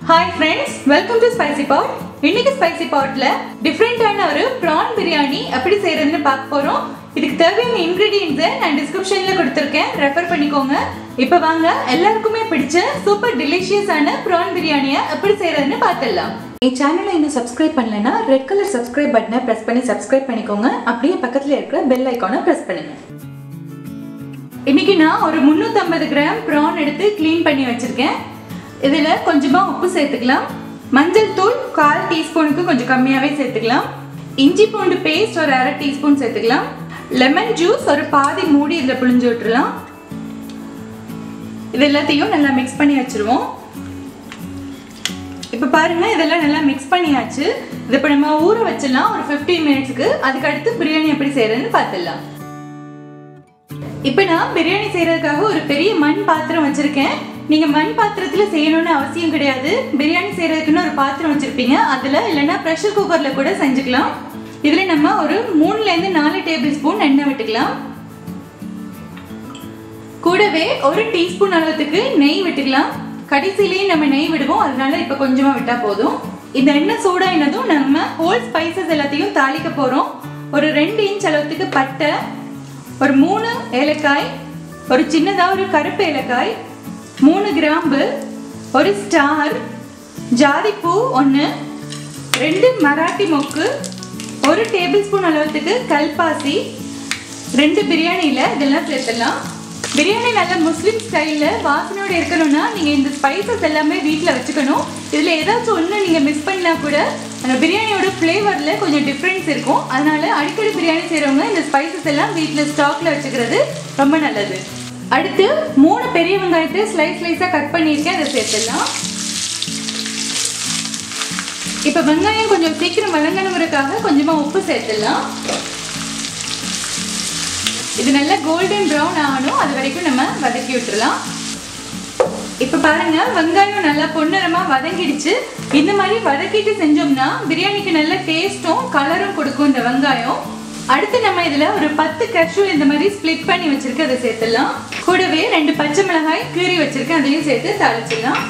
hi friends welcome to spicy பாட் இன்னைக்கு spicy பாட்ல டிஃப்ரெண்டான ஒரு ப்ரான் பிரியாணி எப்படி செய்யறதுன்னு பார்க்க போறோம் இதுக்கு தேவையான இன்கிரீடியன்ஸை நான் டிஸ்கிரிப்ஷன்ல கொடுத்துருக்கேன் ரெஃபர் பண்ணிக்கோங்க இப்போ வாங்க எல்லாருக்குமே பிடிச்ச சூப்பர் டெலிஷியஸான ப்ரான் பிரியாணியை எப்படி செய்யறதுன்னு பார்த்துடலாம் என் சேனலை இன்னும் சப்ஸ்கிரைப் பண்ணலைன்னா ரெட் கலர் சப்ஸ்கிரைப் பட்டனை ப்ரெஸ் பண்ணி சப்ஸ்கிரைப் பண்ணிக்கோங்க அப்படியே பக்கத்தில் இருக்கிற பெல் ஐக்கானை ப்ரெஸ் பண்ணுங்க இன்னைக்கு நான் ஒரு 350 கிராம் ப்ரான் எடுத்து க்ளீன் பண்ணி வச்சிருக்கேன் இதில் கொஞ்சமாக உப்பு சேர்த்துக்கலாம் மஞ்சள் தூள் கால் டீஸ்பூனுக்கு கொஞ்சம் கம்மியாகவே சேர்த்துக்கலாம் இஞ்சி பூண்டு பேஸ்ட் ஒரு அரை டீஸ்பூன் சேர்த்துக்கலாம் லெமன் ஜூஸ் ஒரு பாதி மூடி இதில் புழிஞ்சு விட்டுறலாம் இது எல்லாத்தையும் நல்லா மிக்ஸ் பண்ணி வச்சுருவோம் இப்போ பாருங்க இதெல்லாம் நல்லா மிக்ஸ் பண்ணியாச்சு இது இப்போ நம்ம ஊற வச்சிடலாம் ஒரு ஃபிஃப்டீன் மினிட்ஸ்க்கு அதுக்கு அடுத்து பிரியாணி எப்படி செய்யறதுன்னு பார்த்துடலாம் இப்போ நான் பிரியாணி செய்யறதுக்காக ஒரு பெரிய மண் பாத்திரம் வச்சிருக்கேன் நீங்க மண் பாத்திரத்துல செய்யணும்னு அவசியம் கிடையாது பிரியாணி செய்யறதுக்குன்னு ஒரு பாத்திரம் வச்சிருப்பீங்க அதுல இல்லைன்னா ப்ரெஷர் குக்கர்ல கூட செஞ்சுக்கலாம் இதுல நம்ம ஒரு மூணுல இருந்து நாலு டேபிள் ஸ்பூன் எண்ணெய் விட்டுக்கலாம் கூடவே ஒரு டீஸ்பூன் அளவுக்கு நெய் விட்டுக்கலாம் கடைசியிலேயே நம்ம நெய் விடுவோம் அதனால இப்போ கொஞ்சமா விட்டா போதும் இந்த எண்ணெய் சூடாயினதும் நம்ம ஹோல் ஸ்பைசஸ் எல்லாத்தையும் தாளிக்க போறோம் ஒரு ரெண்டு இன்ச் அளவுக்கு பட்டை ஒரு மூணு ஏலக்காய் ஒரு சின்னதாக ஒரு கருப்பு ஏலக்காய் மூணு கிராம்பு ஒரு ஸ்டார் ஜாதிப்பூ ஒன்று ரெண்டு மராட்டி மொக்கு ஒரு டேபிள் ஸ்பூன் அளவுக்கு கல்பாசி ரெண்டு பிரியாணியில் இதெல்லாம் சேர்த்துடலாம் பிரியாணி நல்ல முஸ்லீம் ஸ்டைலில் வாசனையோடு இருக்கணும்னா நீங்கள் இந்த ஸ்பைசஸ் எல்லாமே வீட்டில் வச்சுக்கணும் இதில் ஏதாச்சும் ஒன்று நீங்கள் மிஸ் பண்ணா கூட அந்த பிரியாணியோட ஃப்ளேவரில் கொஞ்சம் டிஃப்ரென்ஸ் இருக்கும் அதனால அடிக்கடி பிரியாணி செய்கிறவங்க இந்த ஸ்பைசஸ் எல்லாம் வீட்டில் ஸ்டாக்ல வச்சுக்கிறது ரொம்ப நல்லது அடுத்து மூணு பெரிய வெங்காயத்தை ஸ்லைஸ் ஸ்லைஸாக கட் பண்ணியிருக்கேன் அதை சேர்த்துடலாம் இப்போ வெங்காயம் கொஞ்சம் சீக்கிரம் வழங்கணுங்கிறதுக்காக கொஞ்சமாக உப்பு சேர்த்துடலாம் இது நல்லா கோல்டன் ப்ரௌன் ஆகணும் அது வரைக்கும் நம்ம வதக்கி விட்டுறலாம் இப்போ பாருங்க வெங்காயம் நல்லா பொன்னரமா வதங்கிடுச்சு இந்த மாதிரி வதக்கிட்டு செஞ்சோம்னா பிரியாணிக்கு நல்ல டேஸ்ட்டும் கலரும் கொடுக்கும் இந்த வெங்காயம் அடுத்து நம்ம இதுல ஒரு பத்து கஷு இந்த மாதிரி ஸ்ப்ளிட் பண்ணி வச்சிருக்க அதை சேர்த்துடலாம் கூடவே ரெண்டு பச்சை மிளகாய் கீறி வச்சிருக்கேன் அதையும் சேர்த்து தாளிச்சிடலாம்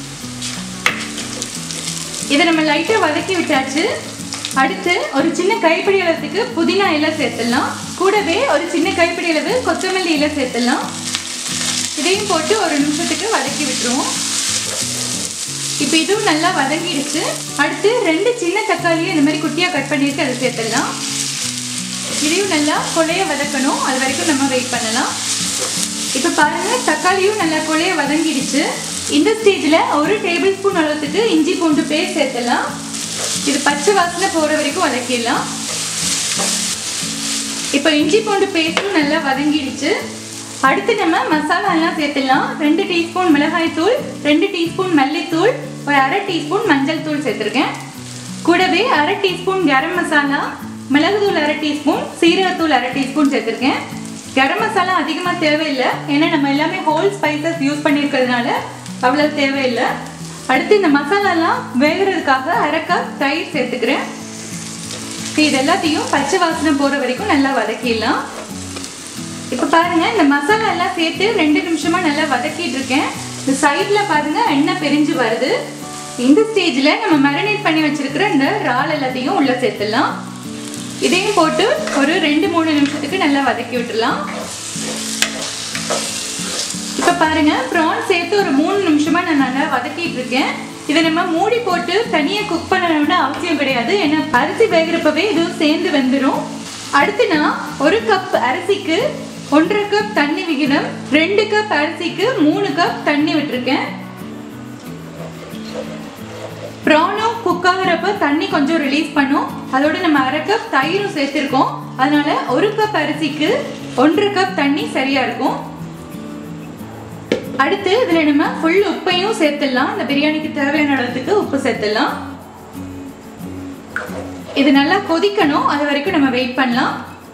இதை நம்ம லைட்டாக வதக்கி விட்டாச்சு அடுத்து ஒரு சின்ன கைப்பிடி அளவுக்கு புதினா இலை சேர்த்துடலாம் கூடவே ஒரு சின்ன கைப்பிடி அளவு கொத்தமல்லி இலை சேர்த்துடலாம் இதையும் போட்டு ஒரு நிமிஷத்துக்கு வதக்கி விட்டுருவோம் இப்போ இதுவும் நல்லா வதங்கிடுச்சு அடுத்து ரெண்டு சின்ன தக்காளியை இந்த மாதிரி குட்டியாக கட் பண்ணிட்டு அதை சேர்த்துடலாம் இதையும் நல்லா கொலைய வதக்கணும் அது வரைக்கும் நம்ம வெயிட் பண்ணலாம் இப்போ பாருங்க தக்காளியும் நல்லா கொலைய வதங்கிடுச்சு இந்த ஸ்டேஜில் ஒரு டேபிள் ஸ்பூன் அளவுக்கு இஞ்சி பூண்டு பேஸ்ட் சேர்த்துடலாம் இது பச்சை வாசனை போகிற வரைக்கும் வதக்கிடலாம் இப்போ இஞ்சி பூண்டு பேஸ்ட்டும் நல்லா வதங்கிடுச்சு அடுத்து நம்ம மசாலா எல்லாம் சேர்த்துடலாம் ரெண்டு டீஸ்பூன் மிளகாய் தூள் ரெண்டு டீஸ்பூன் மல்லித்தூள் ஒரு அரை டீஸ்பூன் மஞ்சள் தூள் சேர்த்துருக்கேன் கூடவே அரை டீஸ்பூன் கரம் மசாலா மிளகுத்தூள் அரை டீஸ்பூன் சீரகத்தூள் அரை டீஸ்பூன் சேர்த்துருக்கேன் கரம் மசாலா அதிகமாக தேவையில்லை ஏன்னா நம்ம எல்லாமே ஹோல் ஸ்பைசஸ் யூஸ் பண்ணியிருக்கிறதுனால அவ்வளோ தேவையில்லை அடுத்து இந்த மசாலாலாம் வேகிறதுக்காக அரை கப் தயிர் சேர்த்துக்கிறேன் இது எல்லாத்தையும் பச்சை வாசனை போகிற வரைக்கும் நல்லா வதக்கிடலாம் இப்போ பாருங்க இந்த மசாலா எல்லாம் சேர்த்து ரெண்டு நிமிஷமா நல்லா வதக்கிட்டு இருக்கேன் இந்த சைடில் பாருங்க எண்ணெய் பிரிஞ்சு வருது இந்த ஸ்டேஜில் நம்ம மேரினேட் பண்ணி வச்சிருக்கிற இந்த இறால் எல்லாத்தையும் உள்ள சேர்த்துடலாம் இதையும் போட்டு ஒரு ரெண்டு மூணு நிமிஷத்துக்கு நல்லா வதக்கி விட்டுடலாம் இப்போ பாருங்க ப்ரான் சேர்த்து ஒரு மூணு நிமிஷமா நான் நல்லா வதக்கிட்டு இருக்கேன் இதை நம்ம மூடி போட்டு தனியாக குக் பண்ணணும்னு அவசியம் கிடையாது ஏன்னா அரிசி வேகிறப்பவே இதுவும் சேர்ந்து வெந்துடும் அடுத்து நான் ஒரு கப் அரிசிக்கு ஒன்றரை கப் தண்ணி விகிதம் ரெண்டு கப் அரிசிக்கு மூணு கப் தண்ணி விட்டுருக்கேன் ப்ரானும் குக் ஆகிறப்ப தண்ணி கொஞ்சம் ரிலீஸ் பண்ணும் அதோட நம்ம அரை கப் தயிரும் சேர்த்துருக்கோம் அதனால ஒரு கப் அரிசிக்கு ஒன்றரை கப் தண்ணி சரியா இருக்கும் அடுத்து இதுல நம்ம ஃபுல் உப்பையும் சேர்த்துடலாம் இந்த பிரியாணிக்கு தேவையான அளவுக்கு உப்பு சேர்த்துடலாம் இது நல்லா கொதிக்கணும் அது வரைக்கும் நம்ம வெயிட் பண்ணலாம்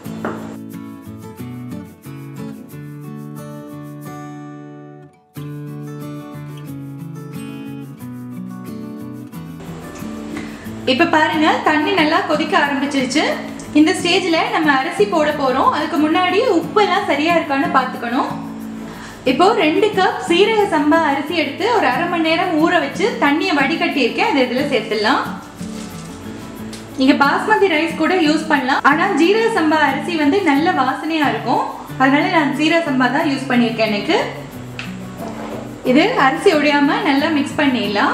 இப்ப பாருங்க தண்ணி நல்லா கொதிக்க ஆரம்பிச்சிருச்சு இந்த ஸ்டேஜ்ல நம்ம அரிசி போட போறோம் அதுக்கு முன்னாடி உப்பு எல்லாம் சரியா இருக்கான்னு பாத்துக்கணும் இப்போ ரெண்டு கப் சீரக சம்பா அரிசி எடுத்து ஒரு அரை மணி நேரம் ஊற வச்சு தண்ணியை வடிகட்டி இருக்கேன் அதை இதில் சேர்த்துடலாம் நீங்க பாஸ்மதி ரைஸ் கூட யூஸ் பண்ணலாம் ஆனா ஜீரக சம்பா அரிசி வந்து நல்ல வாசனையா இருக்கும் அதனால நான் ஜீரக சம்பா தான் யூஸ் பண்ணியிருக்கேன் எனக்கு இது அரிசி உடையாம நல்லா மிக்ஸ் பண்ணிடலாம்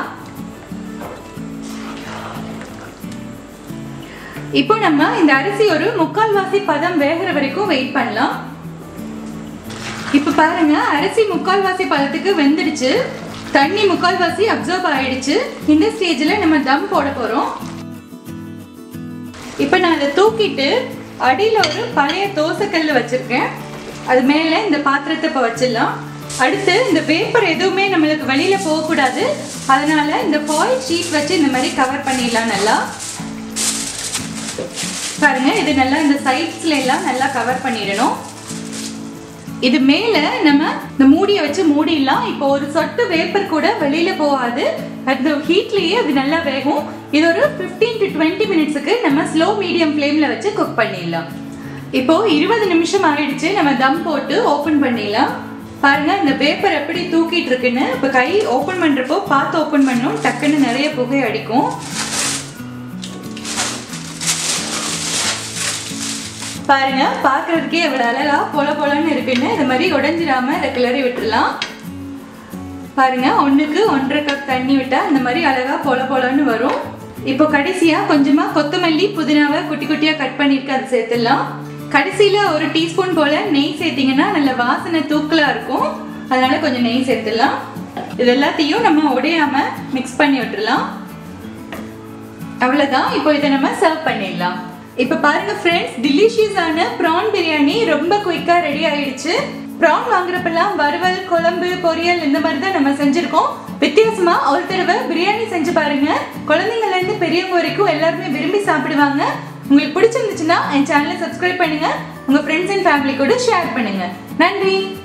இப்போ நம்ம இந்த அரிசி ஒரு முக்கால்வாசி பதம் வேகிற வரைக்கும் வெயிட் பண்ணலாம் இப்போ பாருங்க அரிசி முக்கால்வாசி பதத்துக்கு வெந்துடுச்சு தண்ணி முக்கால்வாசி அப்சர்வ் ஆயிடுச்சு இந்த ஸ்டேஜில் நம்ம தம் போட போகிறோம் இப்போ நான் அதை தூக்கிட்டு அடியில் ஒரு பழைய தோசைக்கல் வச்சுருக்கேன் அது மேலே இந்த பாத்திரத்தை இப்போ வச்சிடலாம் அடுத்து இந்த பேப்பர் எதுவுமே நம்மளுக்கு வெளியில் போகக்கூடாது அதனால இந்த ஃபாயில் ஷீட் வச்சு இந்த மாதிரி கவர் பண்ணிடலாம் நல்லா பாருங்க இது நல்லா இந்த சைட்ஸ்ல எல்லாம் நல்லா கவர் பண்ணிடணும் இது மேல நம்ம இந்த மூடியை வச்சு மூடிடலாம் இப்போ ஒரு சொட்டு வேப்பர் கூட வெளியில போகாது அந்த ஹீட்லயே அது நல்லா வேகும் இது ஒரு ஃபிஃப்டீன் டு டுவெண்ட்டி மினிட்ஸுக்கு நம்ம ஸ்லோ மீடியம் ஃப்ளேம்ல வச்சு குக் பண்ணிடலாம் இப்போ இருபது நிமிஷம் ஆயிடுச்சு நம்ம தம் போட்டு ஓப்பன் பண்ணிடலாம் பாருங்க இந்த பேப்பர் எப்படி தூக்கிட்டு இருக்குன்னு இப்போ கை ஓப்பன் பண்றப்போ பார்த்து ஓப்பன் பண்ணணும் டக்குன்னு நிறைய புகை அடிக்கும் பாருங்க பார்க்கறதுக்கே எவ்வளவு அழகா பொல பொலன்னு இருக்குன்னு இது மாதிரி உடைஞ்சிடாம இதை கிளறி விட்டுடலாம் பாருங்க ஒண்ணுக்கு ஒன்றரை கப் தண்ணி விட்டா இந்த மாதிரி அழகா பொல பொலன்னு வரும் இப்போ கடைசியா கொஞ்சமா கொத்தமல்லி புதினாவை குட்டி குட்டியா கட் பண்ணிருக்கு அதை சேர்த்துடலாம் கடைசியில ஒரு டீஸ்பூன் போல நெய் சேர்த்தீங்கன்னா நல்ல வாசனை தூக்கலா இருக்கும் அதனால கொஞ்சம் நெய் சேர்த்துடலாம் இது எல்லாத்தையும் நம்ம உடையாம மிக்ஸ் பண்ணி விட்டுடலாம் அவ்வளவுதான் இப்போ இதை நம்ம சர்வ் பண்ணிடலாம் இப்போ பாருங்க ஃப்ரெண்ட்ஸ் டிலிஷியஸான ப்ரான் பிரியாணி ரொம்ப குயிக்காக ரெடி ஆயிடுச்சு ப்ரான் வாங்குறப்பெல்லாம் வறுவல் குழம்பு பொரியல் இந்த மாதிரி தான் நம்ம செஞ்சுருக்கோம் வித்தியாசமா ஒரு தடவை பிரியாணி செஞ்சு பாருங்க குழந்தைங்கள்ல இருந்து பெரியவங்க வரைக்கும் எல்லாருமே விரும்பி சாப்பிடுவாங்க உங்களுக்கு பிடிச்சிருந்துச்சுன்னா என் சேனலை சப்ஸ்கிரைப் பண்ணுங்க உங்க ஃப்ரெண்ட்ஸ் அண்ட் ஃபேமிலி கூட ஷேர் பண்ணுங்க நன்றி